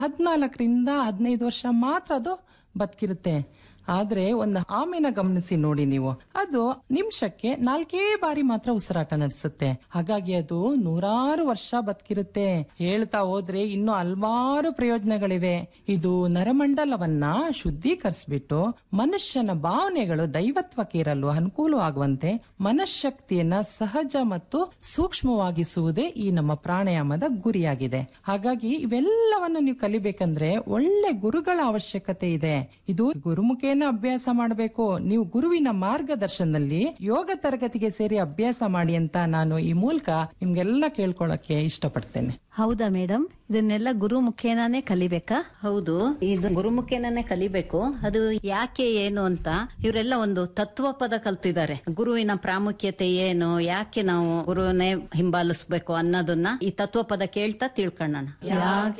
ಹದಿನಾಲ್ಕರಿಂದ ಹದಿನೈದು ವರ್ಷ ಮಾತ್ರ ಅದು ಬದುಕಿರುತ್ತೆ ಆದ್ರೆ ಒಂದು ಆಮೆನ ಗಮನಿಸಿ ನೋಡಿ ನೀವು ಅದು ನಿಮಿಷಕ್ಕೆ ನಾಲ್ಕೇ ಬಾರಿ ಮಾತ್ರ ಉಸಿರಾಟ ನಡೆಸುತ್ತೆ ಹಾಗಾಗಿ ಅದು ನೂರಾರು ವರ್ಷ ಬದುಕಿರುತ್ತೆ ಹೇಳ್ತಾ ಹೋದ್ರೆ ಇನ್ನು ಹಲವಾರು ಪ್ರಯೋಜನಗಳಿವೆ ಇದು ನರಮಂಡಲವನ್ನ ಶುದ್ಧೀಕರಿಸ್ಬಿಟ್ಟು ಮನುಷ್ಯನ ಭಾವನೆಗಳು ದೈವತ್ವಕ್ಕೇರಲು ಅನುಕೂಲವಾಗುವಂತೆ ಮನಃಶಕ್ತಿಯನ್ನ ಸಹಜ ಮತ್ತು ಸೂಕ್ಷ್ಮವಾಗಿಸುವುದೇ ಈ ನಮ್ಮ ಪ್ರಾಣಾಯಾಮದ ಗುರಿಯಾಗಿದೆ ಹಾಗಾಗಿ ಇವೆಲ್ಲವನ್ನು ನೀವು ಕಲಿಬೇಕಂದ್ರೆ ಒಳ್ಳೆ ಗುರುಗಳ ಅವಶ್ಯಕತೆ ಇದೆ ಇದು ಗುರುಮುಖೇನ ಅಭ್ಯಾಸ ಮಾಡಬೇಕು ನೀವು ಗುರುವಿನ ಮಾರ್ಗದರ್ಶನದಲ್ಲಿ ಯೋಗ ತರಗತಿಗೆ ಸೇರಿ ಅಭ್ಯಾಸ ಮಾಡಿ ಅಂತ ನಾನು ಈ ಮೂಲಕ ನಿಮ್ಗೆಲ್ಲ ಕೇಳ್ಕೊಳಕ್ಕೆ ಇಷ್ಟಪಡ್ತೇನೆ ಹೌದಾ ಮೇಡಮ್ ಇದನ್ನೆಲ್ಲ ಗುರು ಮುಖೇನಾನೇ ಕಲಿಬೇಕಾ ಹೌದು ಇದು ಗುರುಮುಖೇನೇ ಕಲಿಬೇಕು ಅದು ಯಾಕೆ ಏನು ಅಂತ ಇವರೆಲ್ಲ ಒಂದು ತತ್ವ ಪದ ಕಲ್ತಿದ್ದಾರೆ ಗುರುವಿನ ಪ್ರಾಮುಖ್ಯತೆ ಏನು ಯಾಕೆ ನಾವು ಗುರುವನ್ನೇ ಹಿಂಬಾಲಿಸ್ಬೇಕು ಅನ್ನೋದನ್ನ ಈ ತತ್ವ ಪದ ಕೇಳ್ತಾ ತಿಳ್ಕೊಳ್ಳೋಣ ಯಾಕೆ